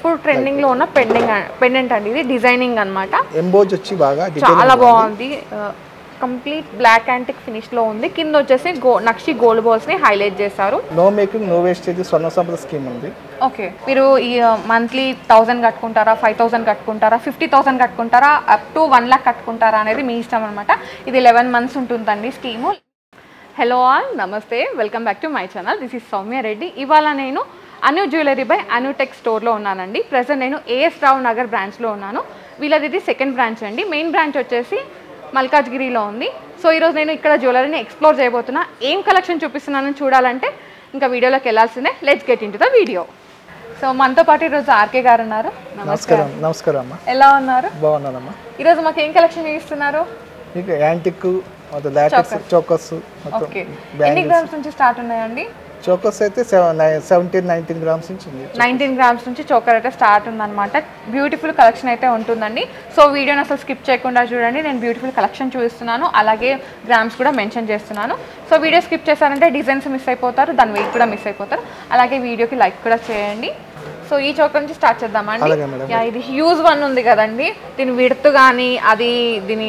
ఇప్పుడు ట్రెండింగ్ లో ఉన్న పెండింగ్ పెండెంట్ అండి ఇది డిజైనింగ్ అన్నమాట ఎంబోజ్ వచ్చి బాగా చాలా బాగుంది కంప్లీట్ బ్లాక్ యాంటిక్ ఫినిష్ లో ఉంది కింద వచ్చేసి గో నక్షి గోల్డ్ బాల్స్ ని హైలైట్ చేశారు no making no wastage Swarna Sampada scheme ఉంది ఓకే మీరు ఈ మంత్లీ థౌసండ్ కట్టుకుంటారా ఫైవ్ థౌసండ్ కట్టుకుంటారా ఫిఫ్టీ థౌసండ్ కట్టుకుంటారా అప్ టు వన్ లాక్ కట్టుకుంటారా అనేది మీ ఇష్టం అనమాట ఇది లెవెన్ మంత్స్ ఉంటుందండి స్కీము హలో ఆల్ నమస్తే welcome back to my channel this is Soumya Reddy ఇవాళ నేను Anu jewellery by Anu tech స్టోర్లో ఉన్నానండి ప్రజెంట్ నేను ఏఎస్ రావు నగర్ బ్రాంచ్లో ఉన్నాను వీళ్ళది ఇది సెకండ్ బ్రాంచ్ అండి మెయిన్ బ్రాంచ్ వచ్చేసి మల్కాజ్గిరిలో ఉంది సో ఈరోజు నేను ఇక్కడ జ్యువెలరీని ఎక్స్ప్లోర్ చేయబోతున్నా ఏం కలెక్షన్ చూపిస్తున్నానని చూడాలంటే ఇంకా వీడియోలోకి వెళ్ళాల్సిందే let's get into the video so మనతో పాటు ఈరోజు ఆర్కే గారు ఉన్నారు నమస్కారం నమస్కారం అమ్మా ఎలా ఉన్నారు బాగున్నానమ్మా ఈరోజు మాకు ఏం కలెక్షన్ చూపిస్తున్నారు మీకు యాంటిక్ మొత్తం లాటెక్స్ చోకస్ మొత్తం ఓకే ఎన్ని గ్రామ్స్ నుంచి స్టార్ట్ ఉన్నాయండి చోకస్ అయితే సెవెంటీన్ నైన్టీన్ గ్రామ్స్ నుంచి ఉంది నైన్టీన్ గ్రామ్స్ నుంచి చోకర్ అయితే స్టార్ట్ ఉందన్నమాట బ్యూటిఫుల్ కలెక్షన్ అయితే ఉంటుందండి సో వీడియోని అసలు స్కిప్ చేయకుండా చూడండి నేను బ్యూటిఫుల్ కలెక్షన్ చూపిస్తున్నాను అలాగే గ్రామ్స్ కూడా మెన్షన్ చేస్తున్నాను సో వీడియో స్కిప్ చేశారంటే డిజైన్స్ మిస్ అయిపోతారు దాని వెయిట్ కూడా మిస్ అయిపోతారు అలాగే వీడియోకి లైక్ కూడా చేయండి సో ఈ చోకర్ నుంచి స్టార్ట్ చేద్దామండి అలాగే మేడం. యా, ఇది హ్యూజ్ వన్ ఉంది కదండి దీని విడుతు కానీ అది దీని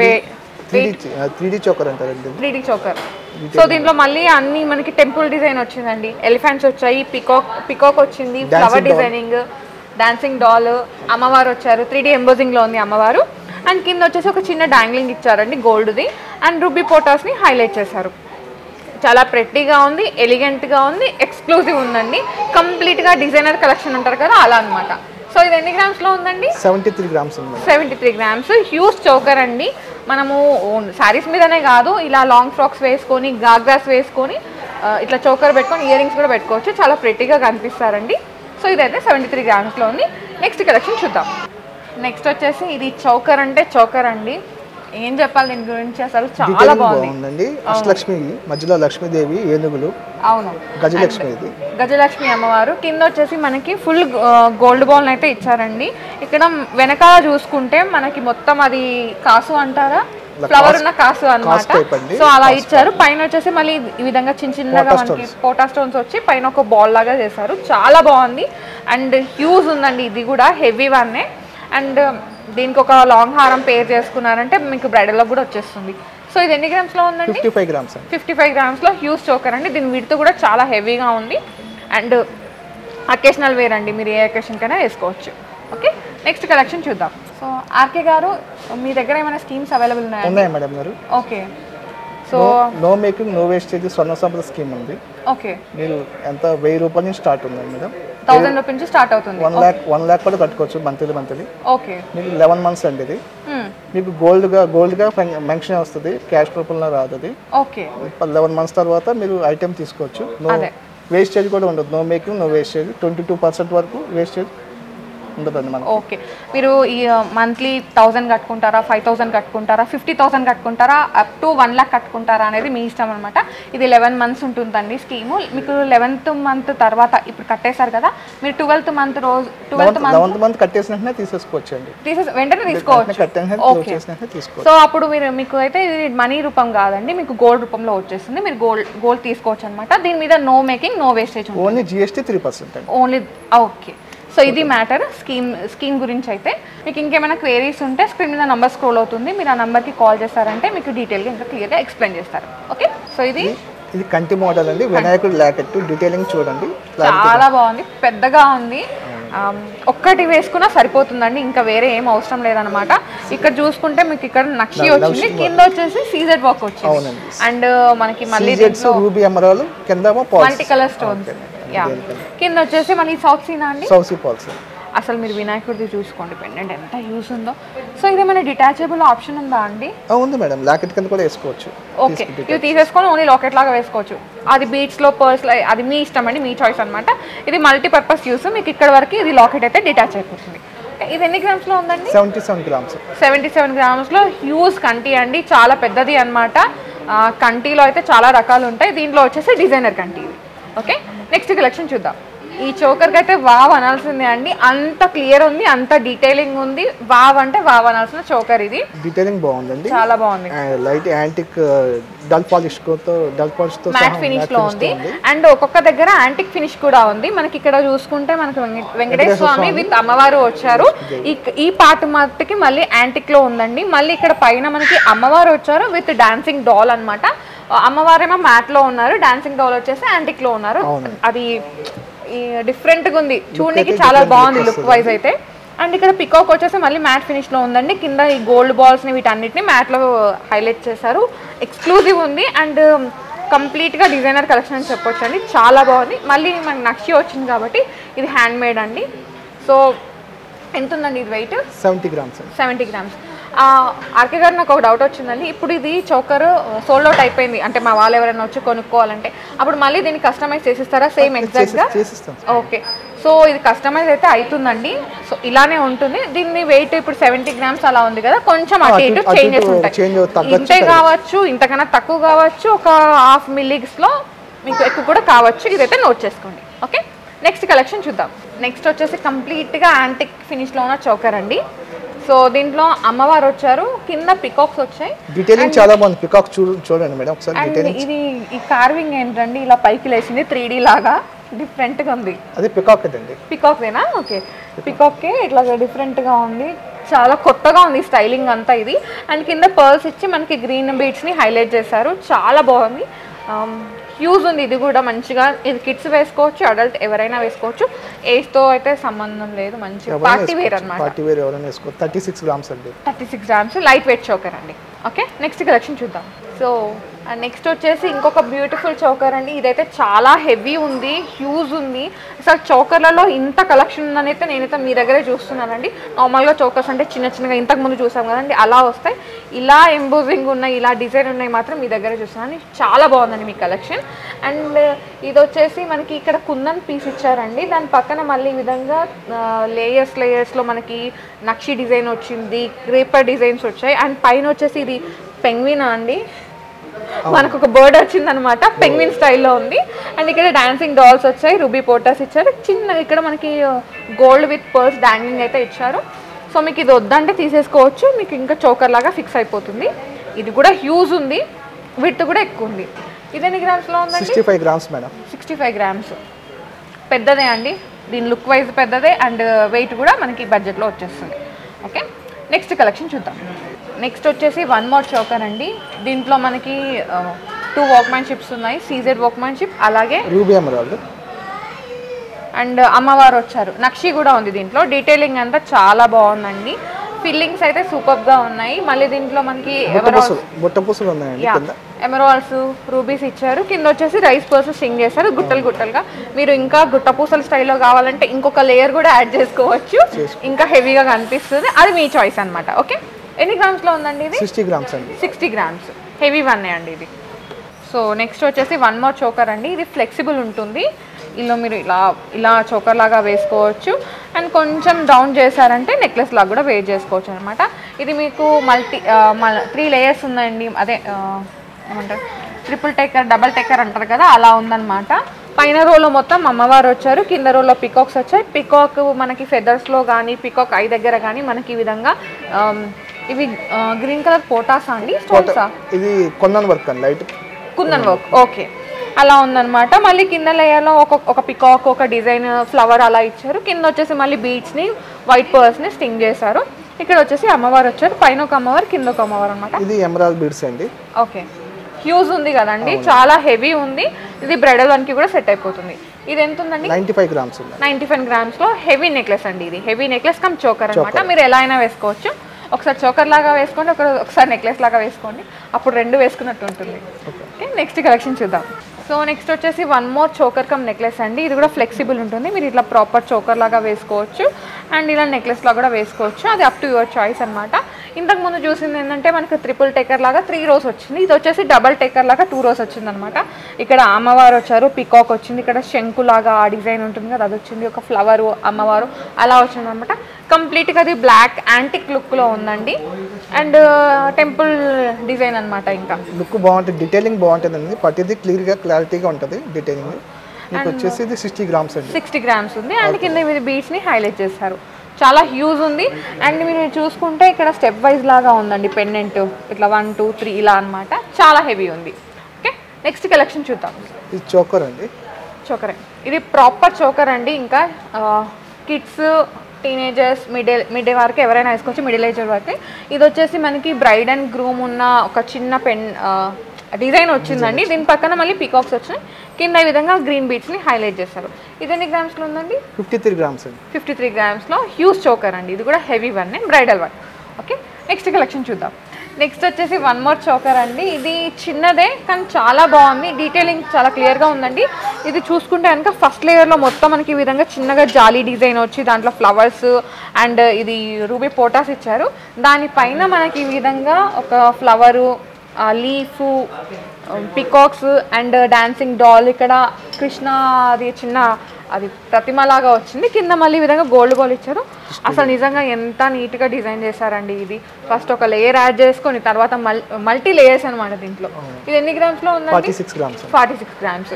three D three D choker అంటారండి త్రీ డి చోకర్ సో దీంట్లో మళ్ళీ అన్ని మనకి టెంపుల్ డిజైన్ వచ్చిందండి ఎలిఫెంట్స్ వచ్చాయి పికాక్ పికాక్ వచ్చింది ఫ్లవర్ డిజైనింగ్ డాన్సింగ్ డాల్ అమ్మవారు వచ్చారు త్రీ డి ఎంబోజింగ్ లో ఉంది అమ్మవారు అండ్ కింద వచ్చేసి ఒక చిన్న డాంగ్లింగ్ ఇచ్చారండి గోల్డ్ది అండ్ రూబీ పోటాస్ ని హైలైట్ చేశారు చాలా ప్రెట్టీగా ఉంది ఎలిగెంట్గా ఉంది ఎక్స్క్లూజివ్ ఉందండి కంప్లీట్గా డిజైనర్ కలెక్షన్ అంటారు కదా అలా అన్నమాట సో ఇది ఎన్ని గ్రామ్స్లో ఉందండి సెవెంటీ త్రీ గ్రామ్స్ ఉంది seventy three grams huge choker అండి మనము శారీస్ మీదనే కాదు ఇలా లాంగ్ ఫ్రాక్స్ వేసుకొని గాగ్రాస్ వేసుకొని ఆ, ఇట్లా చౌకర్ పెట్టుకొని ఇయర్ రింగ్స్ కూడా పెట్టుకోవచ్చు చాలా ప్రెట్టీగా కనిపిస్తారండి సో ఇదైతే సెవెంటీ త్రీ గ్రామ్స్లో ఉంది నెక్స్ట్ కలెక్షన్ చూద్దాం నెక్స్ట్ వచ్చేసి ఇది చౌకర్ అంటే చౌకర్ అండి ఏం చెప్పాలి దీని గురించి అసలు చాలా Detailing బాగుంది బాగుందండి అష్టలక్ష్మి మధ్యలో లక్ష్మీదేవి ఏనుగులు అవును గజలక్ష్మి ఇది గజలక్ష్మి అమ్మవారు కింద వచ్చేసి మనకి ఫుల్ గోల్డ్ బాల్ అయితే ఇచ్చారండి ఇక్కడ వెనకాల చూసుకుంటే మనకి మొత్తం అది కాసు అంటారా ఫ్లవర్ ఉన్న కాసు అన్నమాట type అండి. సో అలా ఇచ్చారు పైన వచ్చేసి మళ్ళీ ఈ విధంగా చిన్న చిన్నగా మనకి పోటా స్టోన్స్ వచ్చి పైన ఒక బాల్ లాగా చేశారు చాలా బాగుంది అండ్ హ్యూజ్ ఉందండి ఇది కూడా హెవీ వన్నే అండ్ దీనికి ఒక లాంగ్ హారం పేర్ చేసుకున్నారంటే మీకు బ్రైడల్లో కూడా వచ్చేస్తుంది సో ఇది ఎన్ని గ్రామ్స్లో ఉందండి ఫిఫ్టీ ఫైవ్ గ్రామ్స్ అండి ఫిఫ్టీ ఫైవ్ గ్రామ్స్లో హ్యూజ్ చోకర్ అండి దీని విడుతు కూడా చాలా హెవీగా ఉంది అండ్ అకేషనల్ వేర్ అండి మీరు ఏ అకేషన్కైనా వేసుకోవచ్చు ఓకే నెక్స్ట్ కలెక్షన్ చూద్దాం సో ఆర్కే గారు మీ దగ్గర ఏమైనా స్కీమ్స్ అవైలబుల్ ఉన్నాయా ఉన్నాయి మేడం గారు okay so no making no wastage Swarna Sampada scheme ఉంది ఓకే మీరు ఎంత వెయ్యి రూపాయల నుంచి స్టార్ట్ ఉందండి మేడం థౌసండ్ రూపీస్ నుంచి స్టార్ట్ అవుతుంది వన్ ల్యాక్ వన్ ల్యాక్ కూడా కట్టుకోవచ్చు మంత్లీ మంత్లీ ఓకే మీకు లెవెన్ మంత్స్ అండి ఇది మీకు గోల్డ్గా గోల్డ్గా మెన్షన్ వస్తుంది క్యాష్ రూపంలో రాదు అది ఓకే లెవెన్ మంత్స్ తర్వాత మీరు ఐటెం తీసుకోవచ్చు నో అదే. వేస్టేజ్ కూడా ఉండదు no making no wastage twenty two percent వరకు వేస్టేజ్ ఉండదండి మనకి ఓకే మీరు ఈ మంత్లీ థౌసండ్ కట్టుకుంటారా ఫైవ్ థౌసండ్ కట్టుకుంటారా ఫిఫ్టీ థౌసండ్ కట్టుకుంటారా అప్ టు వన్ లాక్ కట్టుకుంటారా అనేది మీ ఇష్టం అనమాట ఇది లెవెన్ మంత్స్ ఉంటుందండి స్కీము మీకు లెవెన్త్ మంత్ తర్వాత ఇప్పుడు కట్టేశారు కదా మీరు ట్వెల్త్ మంత్ రోజు ట్వెల్త్ మంత్ లెవెంత్ మంత్ కట్టేసిన వెంటనే తీసేసుకోవచ్చు అండి తీసేసి వెంటనే తీసుకోవచ్చు కట్టిన క్లోజ్ చేసిన వెంటనే తీసుకోవచ్చు సో అప్పుడు మీరు మీకు అయితే ఇది మనీ రూపం కాదండి మీకు గోల్డ్ రూపంలో వచ్చేస్తుంది మీరు గోల్డ్ గోల్డ్ తీసుకోవచ్చు అనమాట దీని మీద no making no wastage only GST three percent అండి ఓన్లీ ఓకే సో ఇది మ్యాటర్ స్కీమ్ స్కీమ్ గురించి అయితే మీకు ఇంకేమైనా క్వేరీస్ ఉంటే స్క్రీన్ మీద నంబర్ స్క్రోల్ అవుతుంది మీరు ఆ నెంబర్కి కాల్ చేస్తారంటే మీకు డీటెయిల్గా ఇంకా క్లియర్గా ఎక్స్ప్లెయిన్ చేస్తారు ఓకే సో ఇది ఇది కంటి మోడల్ అండి వినాయకుడు లాకెట్ డీటెయిలింగ్ చూడండి చాలా బాగుంది పెద్దగా ఉంది ఆమ్, ఒక్కటి వేసుకున్నా సరిపోతుందండి ఇంకా వేరే ఏం అవసరం లేదనమాట ఇక్కడ చూసుకుంటే మీకు ఇక్కడ నక్షి వచ్చింది కింద వచ్చేసి సీజెడ్ వర్క్ వచ్చింది అవునండి. అండ్ మనకి మళ్ళీ సీజెట్స్ రూబీ ఎమరాలు కింద మల్టీ కలర్ స్టోన్స్ యా కింద వచ్చేసి మళ్ళీ సౌత్ సీనా అండి సౌసీ పాల్స్ అసలు మీరు వినాయకుడిది చూసుకోండి పెండెంట్ ఎంత యూస్ ఉందో సో ఇదేమైనా డిటాచబుల్ ఆప్షన్ ఉందా అండి ఉంది మేడం లాకెట్ కింద కూడా వేసుకోవచ్చు ఓకే ఇవి తీసేసుకొని ఓన్లీ లాకెట్ లాగా వేసుకోవచ్చు అది బీచ్లో పర్స్ అది మీ ఇష్టం అండి మీ చాయిస్ అనమాట ఇది మల్టీపర్పస్ యూస్ మీకు ఇక్కడ వరకు ఇది లాకెట్ అయితే డిటాచ్ అయిపోతుంది ఇది ఎన్ని గ్రామ్స్లో ఉందండి seventy seven grams seventy seven గ్రామ్స్లో హ్యూజ్ కంటి అండి చాలా పెద్దది అనమాట కంటిలో అయితే చాలా రకాలు ఉంటాయి దీంట్లో వచ్చేసి డిజైనర్ కంటి ఇది ఓకే నెక్స్ట్ కలెక్షన్ చూద్దాం ఈ చోకర్కి అయితే వావ్ అనాల్సిందే అండి అంత క్లియర్ ఉంది అంత డీటెయిలింగ్ ఉంది వావ్ అంటే వావ్ అనాల్సిన చోకర్ ఇది డీటెయిలింగ్ బాగుందండి చాలా బాగుంది లైట్ యాంటిక్ డల్ పాలిష్ తో డల్ పాలిష్ తో మ్యాట్ ఫినిష్ లో ఉంది అండ్ ఒక్కొక్క దగ్గర యాంటిక్ ఫినిష్ కూడా ఉంది మనకి ఇక్కడ చూసుకుంటే మనకి వెంక- వెంకటేశ్వర స్వామి విత్ అమ్మవారు వచ్చారు ఈ ఈ పార్ట్ మట్టుకి మళ్ళీ యాంటిక్ లో ఉందండి మళ్ళీ ఇక్కడ పైన మనకి అమ్మవారు వచ్చారు విత్ డాన్సింగ్ డాల్ అన్నమాట అమ్మవారేమో మ్యాట్ లో ఉన్నారు డాన్సింగ్ డాల్ వచ్చేసి యాంటిక్ లో ఉన్నారు అది డిఫరెంట్ గా ఉంది చూడడానికి చాలా బాగుంది లుక్ వైజ్ అయితే అండ్ ఇక్కడ పికాక్ వచ్చేసి మళ్ళీ మ్యాట్ ఫినిష్ లో ఉందండి కింద ఈ గోల్డ్ బాల్స్ ని వీటన్నిటిని మ్యాట్ లో హైలైట్ చేశారు ఎక్స్క్లూజివ్ ఉంది అండ్ కంప్లీట్ గా డిజైనర్ కలెక్షన్ అని చెప్పొచ్చు అండి చాలా బాగుంది మళ్ళీ మనకి నక్షి వచ్చింది కాబట్టి ఇది హ్యాండ్ మేడ్ అండి సో ఎంత ఉందండి ఇది వెయిట్ సెవెంటీ గ్రామ్స్ అండి సెవెంటీ గ్రామ్స్ ఆర్కే గారు నాకు ఒక డౌట్ వచ్చిందండి ఇప్పుడు ఇది చోకర్ సోల్డ్ అవుట్ అయిపోయింది అంటే మా వాళ్ళు ఎవరైనా వచ్చి కొనుక్కోవాలంటే అప్పుడు మళ్ళీ దీన్ని కస్టమైజ్ చేసిస్తారా సేమ్ ఎగ్జాక్ట్గా చేసిస్తాం ఓకే సో ఇది కస్టమైజ్ అయితే అవుతుందండి సో ఇలానే ఉంటుంది దీన్ని వెయిట్ ఇప్పుడు సెవెంటీ గ్రామ్స్ అలా ఉంది కదా కొంచెం అటు అటు- ఇటు అటు చేంజెస్ ఇటు ఉంటాయి change తగ్గొచ్చు, ఇంతే కావచ్చు ఇంతకన్నా తక్కువ కావచ్చు ఒక హాఫ్ మిల్లీస్ లో మీకు ఎక్కువ కూడా కావచ్చు ఇదైతే నోట్ చేసుకోండి ఓకే నెక్స్ట్ కలెక్షన్ చూద్దాం నెక్స్ట్ వచ్చేసి కంప్లీట్ గా యాంటిక్ ఫినిష్ లో ఉన్న చోకర్ అండి సో దీంట్లో అమ్మవారు వచ్చారు కింద పికాక్స్ వచ్చాయి డీటెయిలింగ్ చాలా బాగుంది పికాక్ చూ చూడండి మేడం ఒకసారి అండ్ డీటెయిలింగ్ ఇది ఈ కార్వింగ్ ఏంటండి ఇలా పైకి లేచింది త్రీ లాగా డిఫరెంట్ గా ఉంది అది పికాక్ అండి పికాక్దేనా ఓకే పికాక్కే ఇట్లా డిఫరెంట్గా ఉంది చాలా కొత్తగా ఉంది స్టైలింగ్ అంతా ఇది అండ్ కింద పర్ల్స్ ఇచ్చి మనకి గ్రీన్ బీట్స్ని హైలైట్ చేశారు చాలా బాగుంది యూజ్ ఉంది ఇది కూడా మంచిగా ఇది కిడ్స్ వేసుకోవచ్చు అడల్ట్ ఎవరైనా వేసుకోవచ్చు ఏజ్తో అయితే సంబంధం లేదు మంచి పార్టీ వేర్ అనమాట పార్టీ వేర్ ఎవరైనా వేసుకో థర్టీ సిక్స్ గ్రామ్స్ అండి thirty six grams light weight choker అండి ఓకే నెక్స్ట్ కలెక్షన్ చూద్దాం సో నెక్స్ట్ వచ్చేసి ఇంకొక బ్యూటిఫుల్ చోకర్ అండి ఇదైతే చాలా హెవీ ఉంది హ్యూజ్ ఉంది అసలు చోకర్లలో ఇంత కలెక్షన్ ఉందని అయితే నేనైతే మీ దగ్గరే చూస్తున్నానండి నార్మల్గా చోకర్స్ అంటే చిన్న చిన్నగా ఇంతకు ముందు చూసాం కదండి అలా వస్తాయి ఇలా ఎంబోజింగ్ ఉన్నాయి ఇలా డిజైన్ ఉన్నాయి మాత్రం మీ దగ్గరే చూస్తున్నాను చాలా బాగుందండి మీ కలెక్షన్ అండ్ ఇది వచ్చేసి మనకి ఇక్కడ కుందన్ పీస్ ఇచ్చారండి దాని పక్కన మళ్ళీ ఈ విధంగా లేయర్స్ లేయర్స్లో మనకి నక్షి డిజైన్ వచ్చింది క్రేపర్ డిజైన్స్ వచ్చాయి అండ్ పైన వచ్చేసి ఇది పెంగ్వినా అండి మనకు ఒక బర్డ్ వచ్చింది అనమాట పెంగ్విన్ స్టైల్లో ఉంది అండ్ ఇక్కడ డాన్సింగ్ డాల్స్ వచ్చాయి రూబీ పోటర్స్ ఇచ్చారు చిన్న ఇక్కడ మనకి గోల్డ్ విత్ పర్స్ డాంగింగ్ అయితే ఇచ్చారు సో మీకు ఇది వద్దంటే తీసేసుకోవచ్చు మీకు ఇంకా చోకర్ లాగా ఫిక్స్ అయిపోతుంది ఇది కూడా హ్యూజ్ ఉంది విత్ కూడా ఎక్కువ ఉంది ఇది ఎన్ని గ్రామ్స్లో ఉందండి sixty five grams madam sixty five grams పెద్దదే అండి దీని లుక్ వైజ్ పెద్దదే అండ్ వెయిట్ కూడా మనకి బడ్జెట్లో వచ్చేస్తుంది ఓకే నెక్స్ట్ కలెక్షన్ చూద్దాం నెక్స్ట్ వచ్చేసి వన్ మోర్ చౌకర్ అండి దీంట్లో మనకి టూ వర్క్మ్యాన్షిప్స్ ఉన్నాయి సీజెడ్ వర్క్మ్యాన్షిప్ అలాగే రూబీ ఎమరాల్డ్ అండ్ అమ్మవారు వచ్చారు నక్షి కూడా ఉంది దీంట్లో డీటెయిలింగ్ అంతా చాలా బాగుందండి ఫిల్లింగ్స్ అయితే సూపర్గా ఉన్నాయి మళ్ళీ దీంట్లో మనకి బుట్ట పూసలు బుట్ట పూసలు ఉన్నాయండి కింద ఎమరాల్స్ రూబీస్ ఇచ్చారు కింద వచ్చేసి రైస్ పర్సెస్ సింగ్ చేశారు గుట్టలు గుట్టలుగా మీరు ఇంకా గుట్ట పూసల స్టైల్లో కావాలంటే ఇంకొక లేయర్ కూడా యాడ్ చేసుకోవచ్చు ఇంకా హెవీగా కనిపిస్తుంది అది మీ చాయిస్ అన్నమాట ఓకే ఎన్ని గ్రామ్స్లో ఉందండి ఇది సిక్స్టీ గ్రామ్స్ అండి సిక్స్టీ గ్రామ్స్ హెవీ వన్ అండి ఇది సో నెక్స్ట్ వచ్చేసి వన్ మోర్ చోకర్ అండి ఇది ఫ్లెక్సిబుల్ ఉంటుంది ఇలా మీరు ఇలా ఇలా చోకర్ లాగా వేసుకోవచ్చు అండ్ కొంచెం డౌన్ చేశారంటే నెక్లెస్ లాగా కూడా వేర్ చేసుకోవచ్చు అనమాట ఇది మీకు మల్టీ త్రీ లేయర్స్ ఉందండి అదే ఆ, ఏమంటారు ట్రిపుల్ టెక్కర్ డబల్ టెక్కర్ అంటారు కదా అలా ఉందన్నమాట పైన రోలో మొత్తం అమ్మవారు వచ్చారు కింద రోలో పికాక్స్ వచ్చాయి పికాక్ మనకి ఫెదర్స్లో కానీ పికాక్ ఐ దగ్గర కానీ మనకి ఈ విధంగా ఆమ్, ఇవి గ్రీన్ కలర్ పోటాసా అండి స్టోన్సా ఇది కొన్నన్ వర్క్ అండి లైట్ కుందన్ వర్క్ ఓకే అలా ఉందన్నమాట మళ్ళీ కింద లేయర్లో ఒక ఒక పికాక్ ఒక డిజైన్ ఫ్లవర్ అలా ఇచ్చారు కింద వచ్చేసి మళ్ళీ బీడ్స్ని వైట్ పర్స్ని స్టింగ్ చేశారు ఇక్కడ వచ్చేసి అమ్మవారు వచ్చారు పైన ఒక అమ్మవారు కింద ఒక అమ్మవారు అనమాట ఇది ఎమరాల్డ్ బీడ్స్ అండి ఓకే హ్యూజ్ ఉంది కదండి చాలా హెవీ ఉంది ఇది బ్రైడల్ వన్కి కూడా సెట్ అయిపోతుంది ఇది ఎంత ఉందండి నైంటీ ఫైవ్ గ్రామ్స్ ఉంది నైంటీ ఫైవ్ గ్రామ్స్లో హెవీ నెక్లెస్ అండి ఇది హెవీ నెక్లెస్ కమ్ చోకర్ అనమాట మీరు ఎలా అయినా వేసుకోవచ్చు ఒకసారి చోకర్ లాగా వేసుకోండి ఒక ఒకసారి నెక్లెస్ లాగా వేసుకోండి అప్పుడు రెండు వేసుకున్నట్టు ఉంటుంది ఓకే నెక్స్ట్ కలెక్షన్ చూద్దాం సో నెక్స్ట్ వచ్చేసి one more choker cum necklace అండి ఇది కూడా ఫ్లెక్సిబుల్ ఉంటుంది మీరు ఇట్లా ప్రాపర్ చోకర్ లాగా వేసుకోవచ్చు అండ్ ఇలా నెక్లెస్ లాగా కూడా వేసుకోవచ్చు అది అప్ టు యువర్ చాయిస్ అనమాట ఇంతకు ముందు చూసింది ఏంటంటే మనకి ట్రిపుల్ టెక్కర్ లాగా త్రీ రోస్ వచ్చింది ఇది వచ్చేసి డబల్ టెక్కర్ లాగా టూ రోస్ వచ్చింది అనమాట ఇక్కడ అమ్మవారు వచ్చారు పికాక్ వచ్చింది ఇక్కడ శంకు లాగా ఆ డిజైన్ ఉంటుంది కదా అది వచ్చింది ఒక ఫ్లవర్ అమ్మవారు అలా వచ్చింది అనమాట కంప్లీట్గా అది బ్లాక్ యాంటిక్ లుక్లో ఉందండి అండ్ టెంపుల్ డిజైన్ అనమాట ఇంకా లుక్ బాగుంటుంది డీటెయిలింగ్ బాగుంటుందండి ప్రతిదీ క్లియర్గా క్లారిటీగా ఉంటుంది డీటెయిలింగ్ మీకు వచ్చేసి ఇది సిక్స్టీ గ్రామ్స్ అండి సిక్స్టీ గ్రామ్స్ ఉంది అండ్ కింద మీద బీట్స్ని హైలైట్ చేస్తారు చాలా హ్యూజ్ ఉంది అండ్ మీరు చూసుకుంటే ఇక్కడ స్టెప్ వైజ్ లాగా ఉందండి పెండెంట్ ఇట్లా వన్ టూ త్రీ ఇలా అన్నమాట చాలా హెవీ ఉంది ఓకే నెక్స్ట్ కలెక్షన్ చూద్దాం ఇది చోకర్ అండి చోకరే ఇది ప్రాపర్ చోకర్ అండి ఇంకా కిడ్స్ టీనేజర్స్ మిడిల్ మిడ్ వరకు ఎవరైనా వేసుకోవచ్చు మిడిల్ ఏజ్ వరకు ఇది వచ్చేసి మనకి బ్రైడ్ అండ్ గ్రూమ్ ఉన్న ఒక చిన్న పెన్ డిజైన్ వచ్చిందండి దీని పక్కన మళ్ళీ పికాక్స్ వచ్చినాయి కింద ఈ విధంగా గ్రీన్ బీట్స్ని హైలైట్ చేస్తారు ఇది ఎన్ని గ్రామ్స్లో ఉందండి ఫిఫ్టీ త్రీ గ్రామ్స్ అండి ఫిఫ్టీ త్రీ గ్రామ్స్లో హ్యూజ్ చోకర్ అండి ఇది కూడా heavy one bridal one okay next collection చూద్దాం నెక్స్ట్ వచ్చేసి వన్ మోర్ చోకర్ అండి ఇది చిన్నదే కానీ చాలా బాగుంది డీటెయిలింగ్ చాలా క్లియర్గా ఉందండి ఇది చూసుకుంటే కనుక ఫస్ట్ లేయర్లో మొత్తం మనకి ఈ విధంగా చిన్నగా జాలీ డిజైన్ వచ్చి దాంట్లో ఫ్లవర్స్ అండ్ ఇది రూబీ పోటాస్ ఇచ్చారు దానిపైన మనకి ఈ విధంగా ఒక flower leaf peacocks and dancing doll ఇక్కడ కృష్ణ అది చిన్న అది ప్రతిమలాగా వచ్చింది కింద మళ్ళీ ఈ విధంగా గోల్డ్ గోల్డ్ ఇచ్చారు అసలు నిజంగా ఎంత నీట్గా డిజైన్ చేశారండి ఇది ఫస్ట్ ఒక లేయర్ యాడ్ చేసుకొని తర్వాత మల్ మల్టీ లేయర్స్ అనమాట దీంట్లో ఇది ఎన్ని గ్రామ్స్లో ఉందండి forty six grams forty six grams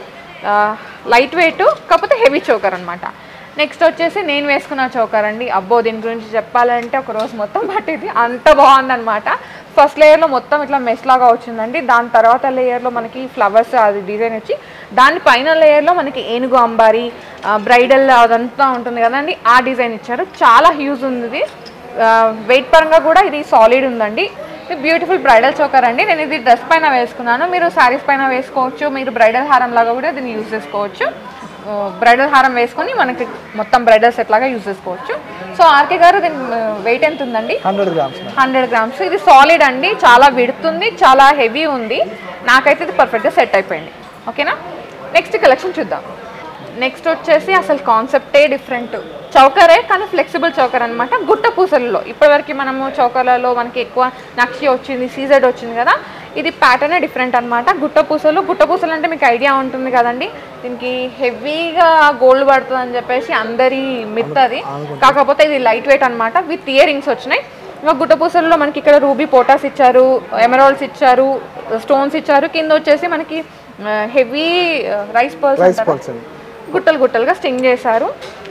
light weight కాకపోతే హెవీ చోకర్ అనమాట నెక్స్ట్ వచ్చేసి నేను వేసుకున్న చోకర్ అండి అబ్బో దీని గురించి చెప్పాలంటే ఒక రోజు మొత్తం పట్టింది అంత బాగుందన్నమాట ఫస్ట్ లేయర్లో మొత్తం ఇట్లా మెస్ లాగా వచ్చిందండి దాని తర్వాత లేయర్లో మనకి ఫ్లవర్స్ అది డిజైన్ వచ్చి దాని పైన లేయర్లో మనకి ఏనుగు అంబారి బ్రైడల్ అదంతా ఉంటుంది కదండి ఆ డిజైన్ ఇచ్చారు చాలా హ్యూజ్ ఉంది ఇది వెయిట్ పరంగా కూడా ఇది సాలిడ్ ఉందండి ఇది బ్యూటిఫుల్ బ్రైడల్ చోకర్ అండి నేను ఇది డ్రెస్ పైన వేసుకున్నాను మీరు శారీస్ పైన వేసుకోవచ్చు మీరు బ్రైడల్ హారం లాగా కూడా దీన్ని యూజ్ చేసుకోవచ్చు బ్రైడల్ హారం వేసుకొని మనకి మొత్తం బ్రైడల్ సెట్ లాగా యూజ్ చేసుకోవచ్చు సో ఆర్కే గారు దీని వెయిట్ ఎంత ఉందండి హండ్రెడ్ గ్రామ్స్ హండ్రెడ్ గ్రామ్స్ ఇది సాలిడ్ అండి చాలా విడుతుంది చాలా హెవీ ఉంది నాకైతే ఇది పర్ఫెక్ట్గా సెట్ అయిపోయింది ఓకేనా నెక్స్ట్ కలెక్షన్ చూద్దాం నెక్స్ట్ వచ్చేసి అసలు కాన్సెప్టే డిఫరెంట్ చౌకరే కానీ ఫ్లెక్సిబుల్ చౌకర్ అనమాట గుట్ట పూసలలో ఇప్పటివరకు మనము చౌకర్లలో మనకి ఎక్కువ నక్షి వచ్చింది సీజెడ్ వచ్చింది కదా ఇది ప్యాటర్నే డిఫరెంట్ అనమాట గుట్ట పూసలు గుట్ట పూసలు అంటే మీకు ఐడియా ఉంటుంది కదండి దీనికి హెవీగా గోల్డ్ పడుతుంది అని చెప్పేసి అందరి మిత్ అది కాకపోతే ఇది లైట్ వెయిట్ అనమాట విత్ ఇయర్ రింగ్స్ వచ్చినాయి ఇంకా గుట్ట పూసలలో మనకి ఇక్కడ రూబీ పోటాస్ ఇచ్చారు ఎమరాల్డ్స్ ఇచ్చారు స్టోన్స్ ఇచ్చారు కింద వచ్చేసి మనకి heavy rice pearls rice pearls అండి గుట్టలు గుట్టలుగా స్టింగ్ చేశారు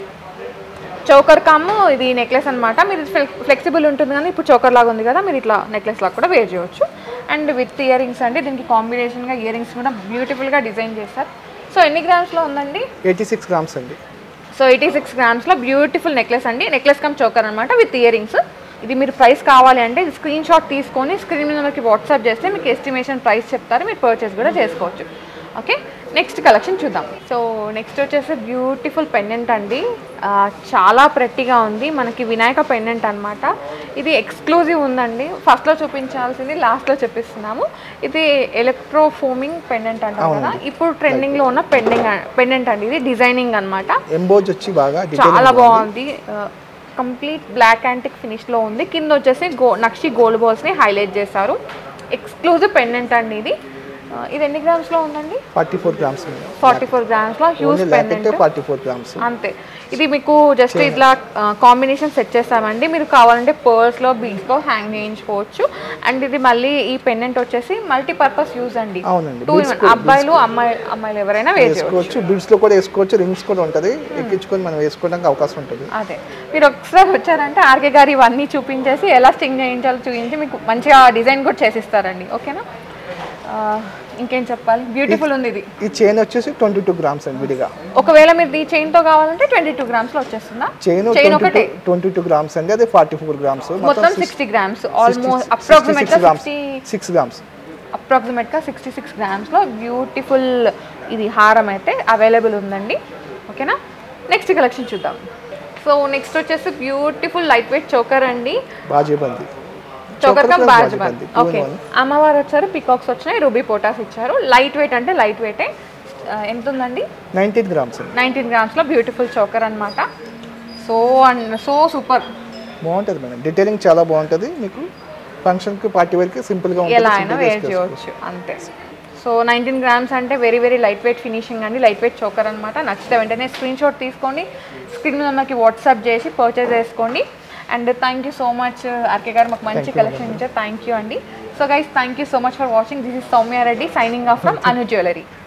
చోకర్ కాము ఇది నెక్లెస్ అనమాట మీరు ఫ్లెక్సిబుల్ ఉంటుంది కానీ ఇప్పుడు చోకర్ లాగా ఉంది కదా మీరు ఇట్లా నెక్లెస్ లాగా కూడా వేర్ చేయవచ్చు అండ్ విత్ ఇయర్ రింగ్స్ అండి దీనికి కాంబినేషన్గా ఇయర్ రింగ్స్ కూడా బ్యూటిఫుల్గా డిజైన్ చేశారు సో ఎన్ని గ్రామ్స్లో ఉందండి ఎయిటీ సిక్స్ గ్రామ్స్ అండి సో ఎయిటీ సిక్స్ గ్రామ్స్లో బ్యూటిఫుల్ నెక్లెస్ అండి నెక్లెస్ కమ్ చోకర్ అనమాట విత్ ఇయర్ రింగ్స్ ఇది మీరు ప్రైస్ కావాలి అంటే ఇది స్క్రీన్ షాట్ తీసుకొని స్క్రీన్ మీద మనకి వాట్సాప్ చేస్తే మీకు ఎస్టిమేషన్ ప్రైస్ చెప్తారు మీరు పర్చేస్ కూడా చేసుకోవచ్చు ఓకే నెక్స్ట్ కలెక్షన్ చూద్దాం సో నెక్స్ట్ వచ్చేసి బ్యూటిఫుల్ పెండెంట్ అండి ఆ, చాలా ప్రెట్టిగా ఉంది మనకి వినాయక పెండెంట్ అన్నమాట ఇది ఎక్స్క్లూజివ్ ఉందండి ఫస్ట్లో చూపించాల్సింది లాస్ట్లో చూపిస్తున్నాము ఇది ఎలక్ట్రో ఫోమింగ్ పెండెంట్ అంటారు కదా ఇప్పుడు ట్రెండింగ్లో ఉన్న పెండింగ్ పెండెంట్ అండి ఇది డిజైనింగ్ అన్నమాట ఎంబోజ్ వచ్చి బాగా detail చాలా బాగుంది కంప్లీట్ బ్లాక్ యాంటిక్ ఫినిష్లో ఉంది కింద వచ్చేసి గో నక్షి గోల్డ్ బాల్స్ని హైలైట్ చేశారు ఎక్స్క్లూజివ్ పెండెంట్ అండి ఇది ఆ, ఇది ఎన్ని గ్రామ్స్లో ఉందండి ఫార్టీ ఫోర్ గ్రామ్స్ అండి ఫార్టీ ఫోర్ గ్రామ్స్లో huge only pendant locket forty four grams అంతే ఇది మీకు జస్ట్ ఇట్లా కాంబినేషన్ సెట్ చేస్తామండి మీరు కావాలంటే పర్స్లో బీడ్స్లో హ్యాంగ్ చేయించుకోవచ్చు అండ్ ఇది మళ్ళీ ఈ పెండెంట్ వచ్చేసి మల్టీపర్పస్ యూజ్ అండి అవునండి టూ అబ్బాయిలు అమ్మాయి అమ్మాయిలు ఎవరైనా వేర్ చేయవచ్చు వేసుకోవచ్చు బిడ్స్ లో కూడా వేసుకోవచ్చు రింగ్స్ కూడా ఉంటది ఎక్కించుకొని మనం వేసుకోవడానికి అవకాశం ఉంటుంది అదే మీరు ఒకసారి వచ్చారంటే ఆర్కే గారు ఇవన్నీ చూపించేసి ఎలా స్టింగ్ చేయించాలో చూపించి మీకు మంచిగా డిజైన్ కూడా చేసిస్తారండి ఓకేనా ఆ, ఇంకేం చెప్పాలి బ్యూటిఫుల్ ఉంది ఇది ఈ చైన్ వచ్చేసి ట్వంటీ టూ గ్రామ్స్ అండి విడిగా ఒకవేళ మీరు ఈ చైన్ తో కావాలంటే ట్వంటీ టూ గ్రామ్స్ లో వచ్చేస్తుందా చైన్ చైన్ ట్వంటీ ఒకటే ట్వంటీ టూ గ్రామ్స్ అండి అదే ఫార్టీ ఫోర్ గ్రామ్స్ మొత్తం సిక్స్టీ గ్రామ్స్ ఆల్మోస్ట్ అప్రాక్సిమేట్ గా grams sixty six grams approximate గా సిక్స్టీ సిక్స్ గ్రామ్స్ లో బ్యూటిఫుల్ ఇది హారం అయితే అవైలబుల్ ఉందండి ఓకేనా నెక్స్ట్ కలెక్షన్ చూద్దాం సో నెక్స్ట్ వచ్చేసి బ్యూటిఫుల్ లైట్ వెయిట్ చోకర్ అండి బాజీబంది చోకర్ కమ్ plus బాజ్ బాజీబంది, two in ఓకే one. అమ్మవారు వచ్చారు పికాక్స్ వచ్చినాయి రూబీ పోటాస్ ఇచ్చారు లైట్ వెయిట్ అంటే లైట్ వెయిటే ఎంత ఉందండి నైన్టీన్ గ్రామ్స్ అండి నైన్టీన్ గ్రామ్స్లో బ్యూటిఫుల్ చోకర్ అన్నమాట సో అండ్ సో సూపర్ బాగుంటుంది మేడం డీటెయిలింగ్ చాలా బాగుంటుంది మీకు ఫంక్షన్కి పార్టీ వరకు సింపుల్గా ఎలా ఉంటుంది అయినా simple గా వేర్ వేసుకోవచ్చు. చేయవచ్చు అంతే సో నైన్టీన్ గ్రామ్స్ అంటే very very light weight finishing అండి లైట్ వెయిట్ చోకర్ అనమాట నచ్చితే వెంటనే స్క్రీన్ షాట్ తీసుకోండి స్క్రీన్ మీద మనకి వాట్సాప్ చేసి పర్చేస్ చేసుకోండి and thank you so much RK గారు మాకు మంచి కలెక్షన్ ఇచ్చారు థ్యాంక్ యూ అండి so guys thank you so much for watching this is Soumya Reddy signing off from Anu jewellery